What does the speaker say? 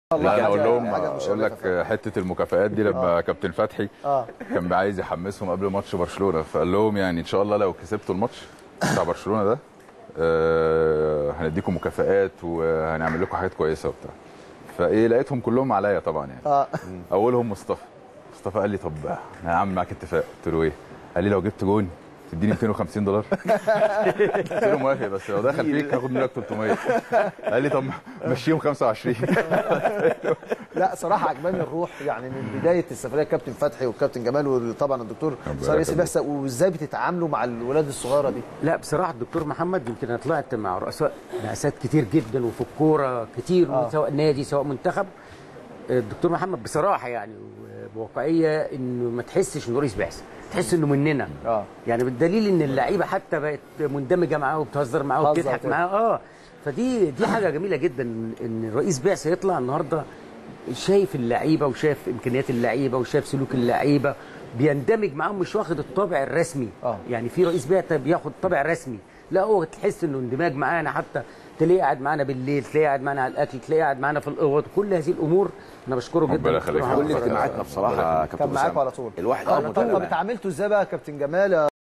لا انا اقول لهم حاجة اقول مشرفة لك حته المكافآت دي لما كابتن فتحي اه كان عايز يحمسهم قبل ماتش برشلونه فقال لهم يعني ان شاء الله لو كسبتوا الماتش بتاع برشلونه ده آه، هنديكم مكافآت وهنعمل لكم حاجات كويسه وبتاع فايه لقيتهم كلهم عليا طبعا يعني اه اولهم مصطفى مصطفى قال لي طب انا هعمل معاك اتفاق قلت له ايه قال لي لو جبت جون تديني 250 دولار قلت له موافق بس لو دخل فيك هاخد منك 300 قال لي طب مشيهم 25 لا صراحه عجباني الروح يعني من بدايه السفريه كابتن فتحي والكابتن جمال وطبعا الدكتور ربنا صار ياسر يخليك. بس وازاي بتتعاملوا مع الولاد الصغيره دي لا بصراحه الدكتور محمد يمكن انا طلعت مع رؤساء بعثات كتير جدا وفي الكوره كتير آه. سواء نادي سواء منتخب الدكتور محمد بصراحه يعني بواقعيه انه ما تحسش انه رئيس بعثه تحس انه مننا اه يعني بالدليل ان اللعيبه حتى بقت مندمجه معاه وبتهزر معاه تهزر وبتضحك كده. معاه اه فدي دي حاجه جميله جدا ان رئيس بعثه يطلع النهارده شايف اللعيبه وشايف امكانيات اللعيبه وشايف سلوك اللعيبه بيندمج معاهم مش واخد الطابع الرسمي آه. يعني في رئيس بعثه بياخد طابع رسمي لا هو تحس انه اندماج معانا حتى تلاقيه قاعد معانا بالليل تلاقيه قاعد معانا على الاكل تلاقيه قاعد معانا في الاوض كل هذه الامور انا بشكره ربنا جدا يخليك. دكتور كل محمد. اجتماعاتنا بصراحه يا كابتن كان معاكم أسامة. على طول الواحد طب اه طب متابع اتعاملتوا ازاي بقى يا كابتن جمال